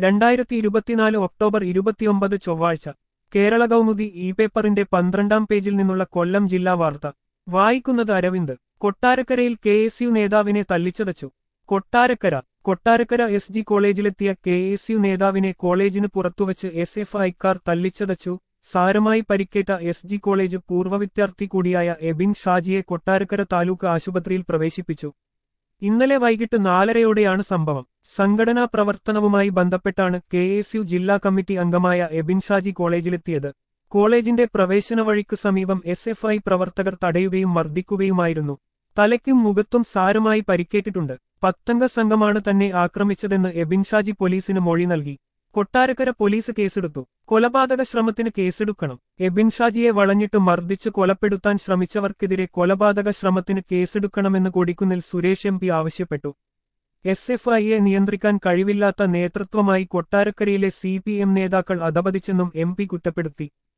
രണ്ടായിരത്തി ഇരുപത്തിനാല് ഒക്ടോബർ ഇരുപത്തിയൊമ്പത് ചൊവ്വാഴ്ച കേരള കൗമുദി ഇ പേപ്പറിന്റെ പന്ത്രണ്ടാം പേജിൽ നിന്നുള്ള കൊല്ലം ജില്ലാ വാർത്ത വായിക്കുന്നത് അരവിന്ദ് കൊട്ടാരക്കരയിൽ കെ എസ് യു നേതാവിനെ തല്ലിച്ചതച്ചു കൊട്ടാരക്കര കൊട്ടാരക്കര എസ് ജി കോളേജിലെത്തിയ കെ എസ് യു നേതാവിനെ കോളേജിന് പുറത്തുവച്ച് എസ് എഫ് ഐക്കാർ തല്ലിച്ചതച്ചു സാരമായി പരിക്കേറ്റ എസ് ജി കോളേജ് പൂർവ്വ വിദ്യാർത്ഥി കൂടിയായ എബിൻ ഷാജിയെ കൊട്ടാരക്കര താലൂക്ക് ആശുപത്രിയിൽ പ്രവേശിപ്പിച്ചു ഇന്നലെ വൈകിട്ട് നാലരയോടെയാണ് സംഭവം സംഘടനാ പ്രവർത്തനവുമായി ബന്ധപ്പെട്ടാണ് കെ എസ് യു ജില്ലാ കമ്മിറ്റി അംഗമായ എബിൻ ഷാജി കോളേജിലെത്തിയത് കോളേജിന്റെ പ്രവേശന വഴിക്ക് സമീപം എസ് എഫ് ഐ പ്രവർത്തകർ തടയുകയും മർദ്ദിക്കുകയുമായിരുന്നു തലയ്ക്കും മുഖത്തും സാരമായി പരിക്കേറ്റിട്ടുണ്ട് പത്തംഗ സംഘമാണ് തന്നെ ആക്രമിച്ചതെന്ന് എബിൻ ഷാജി പോലീസിന് മൊഴി നൽകി കൊട്ടാരക്കര പോലീസ് കേസെടുത്തു കൊലപാതക ശ്രമത്തിന് കേസെടുക്കണം എബിൻ ഷാജിയെ വളഞ്ഞിട്ട് മർദ്ദിച്ച് കൊലപ്പെടുത്താൻ ശ്രമിച്ചവർക്കെതിരെ കൊലപാതക ശ്രമത്തിന് കേസെടുക്കണമെന്ന് കൊടിക്കുന്നിൽ സുരേഷ് എം പി ആവശ്യപ്പെട്ടു എസ് എഫ് ഐയെ നിയന്ത്രിക്കാൻ കഴിവില്ലാത്ത നേതൃത്വമായി കൊട്ടാരക്കരയിലെ സി പി എം നേതാക്കൾ അധപതിച്ചെന്നും എം പി കുറ്റപ്പെടുത്തി